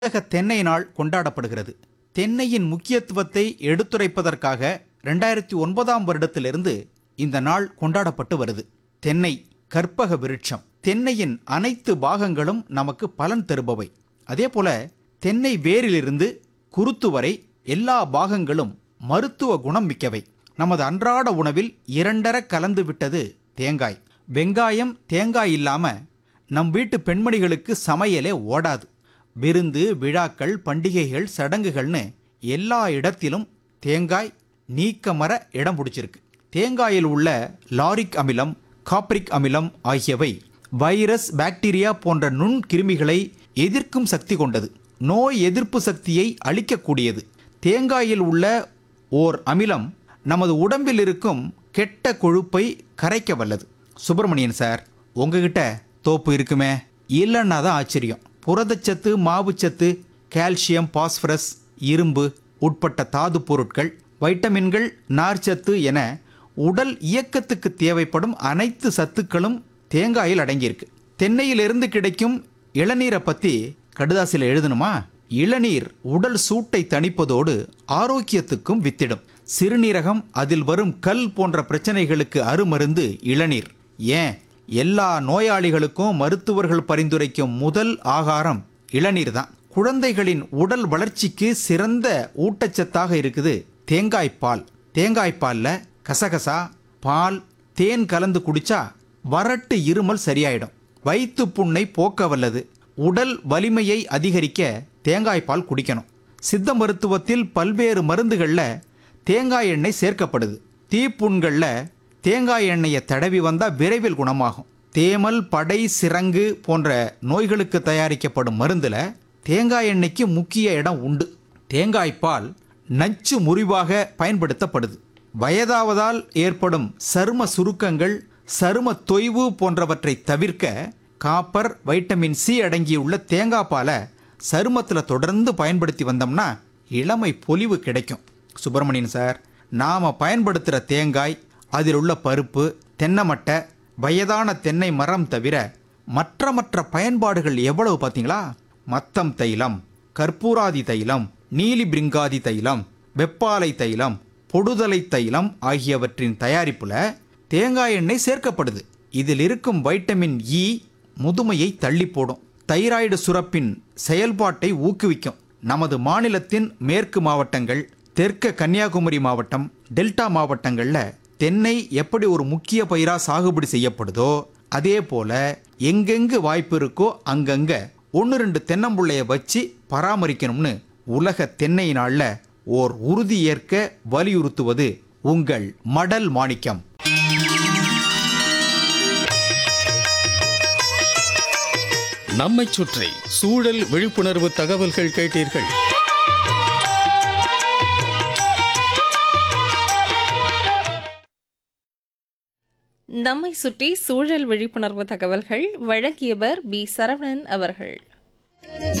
உலக தென்னை நாள் கொண்டாடப்படுகிறது தென்னையின் முக்கியத்துவத்தை எடுத்துரைப்பதற்காக ரெண்டாயிரத்தி ஒன்பதாம் வருடத்திலிருந்து இந்த நாள் கொண்டாடப்பட்டு வருது தென்னை கற்பக விருட்சம் தென்னையின் அனைத்து பாகங்களும் நமக்கு பலன் தருபவை அதே போல தென்னை வேரிலிருந்து குருத்து வரை எல்லா பாகங்களும் மருத்துவ குணம் மிக்கவை நமது அன்றாட உணவில் இரண்டர கலந்து விட்டது தேங்காய் வெங்காயம் தேங்காய் இல்லாம நம் வீட்டு பெண்மணிகளுக்கு சமையலே ஓடாது விருந்து விழாக்கள் பண்டிகைகள் சடங்குகள்னு எல்லா இடத்திலும் தேங்காய் நீக்கமர இடம் பிடிச்சிருக்கு தேங்காயில் உள்ள லாரிக் அமிலம் காப்ரிக் அமிலம் ஆகியவை வைரஸ் பாக்டீரியா போன்ற நுண் கிருமிகளை எதிர்க்கும் சக்தி கொண்டது நோய் எதிர்ப்பு சக்தியை அளிக்கக்கூடியது தேங்காயில் உள்ள ஓர் அமிலம் நமது உடம்பில் இருக்கும் கெட்ட கொழுப்பை கரைக்க வல்லது சுப்பிரமணியன் சார் உங்ககிட்ட தோப்பு இருக்குமே இல்லைன்னா தான் ஆச்சரியம் புரதச்சத்து மாவுச்சத்து கால்சியம் பாஸ்பரஸ் இரும்பு உட்பட்ட தாது பொருட்கள் வைட்டமின்கள் நார்ச்சத்து என உடல் இயக்கத்துக்கு தேவைப்படும் அனைத்து சத்துக்களும் தேங்காயில் அடங்கியிருக்கு தென்னையிலிருந்து கிடைக்கும் இளநீரை பற்றி கடுதாசியில் எழுதணுமா இளநீர் உடல் சூட்டை தணிப்பதோடு ஆரோக்கியத்துக்கும் வித்திடும் சிறுநீரகம் அதில் வரும் கல் போன்ற பிரச்சனைகளுக்கு அருமருந்து இளநீர் ஏன் எல்லா நோயாளிகளுக்கும் மருத்துவர்கள் பரிந்துரைக்கும் முதல் ஆகாரம் இளநீர் தான் குழந்தைகளின் உடல் வளர்ச்சிக்கு சிறந்த ஊட்டச்சத்தாக இருக்குது தேங்காய் பால் தேங்காய் பாலில் கசகசா பால் தேன் கலந்து குடிச்சா வறட்டு இருமல் சரியாயிடும் வயிற்று புண்ணை போக்க வல்லது உடல் வலிமையை அதிகரிக்க தேங்காய் பால் குடிக்கணும் சித்த மருத்துவத்தில் பல்வேறு மருந்துகளில் தேங்காய் எண்ணெய் சேர்க்கப்படுது தீப்புண்களில் தேங்காய் எண்ணெயை தடவி வந்தால் விரைவில் குணமாகும் தேமல் படை சிரங்கு போன்ற நோய்களுக்கு தயாரிக்கப்படும் மருந்தில் தேங்காய் எண்ணெய்க்கு முக்கிய இடம் உண்டு தேங்காய் பால் நச்சு முறிவாக பயன்படுத்தப்படுது வயதாவதால் ஏற்படும் சரும சுருக்கங்கள் சரும தொய்வு போன்றவற்றை தவிர்க்க காப்பர் வைட்டமின் சி அடங்கியுள்ள தேங்காய் பாலை சருமத்தில் தொடர்ந்து பயன்படுத்தி வந்தோம்னா இளமை பொலிவு கிடைக்கும் சுப்பிரமணியன் சார் நாம் பயன்படுத்துகிற தேங்காய் அதில் உள்ள பருப்பு தென்னை மட்டை வயதான தென்னை மரம் தவிர மற்ற மற்ற பயன்பாடுகள் எவ்வளவு பார்த்தீங்களா மத்தம் தைலம் கற்பூராதி தைலம் நீலி பிரிங்காதி தைலம் வெப்பாலை தைலம் பொடுதலை தைலம் ஆகியவற்றின் தயாரிப்புல தேங்காய் எண்ணெய் சேர்க்கப்படுது இதில் இருக்கும் வைட்டமின் இ முதுமையை தள்ளி போடும் தைராய்டு சுரப்பின் செயல்பாட்டை ஊக்குவிக்கும் நமது மாநிலத்தின் மேற்கு மாவட்டங்கள் தெற்கு கன்னியாகுமரி மாவட்டம் டெல்டா மாவட்டங்களில் தென்னை எப்படி ஒரு முக்கிய பயிரா சாகுபடி செய்யப்படுதோ அதே போல எங்கெங்கு வாய்ப்பு இருக்கோ அங்கங்க ஒன்று ரெண்டு தென்னம்புள்ளைய வச்சு பராமரிக்கணும்னு உலக தென்னை நாளில் ஓர் உறுதி ஏற்க வலியுறுத்துவது உங்கள் மடல் மாணிக்கம் நம்மைச் சுற்றி சூழல் விழிப்புணர்வு தகவல்கள் கேட்டீர்கள் நம்மை சுற்றி சூழல் விழிப்புணர்வு தகவல்கள் வழங்கியவர் பி சரவணன் அவர்கள்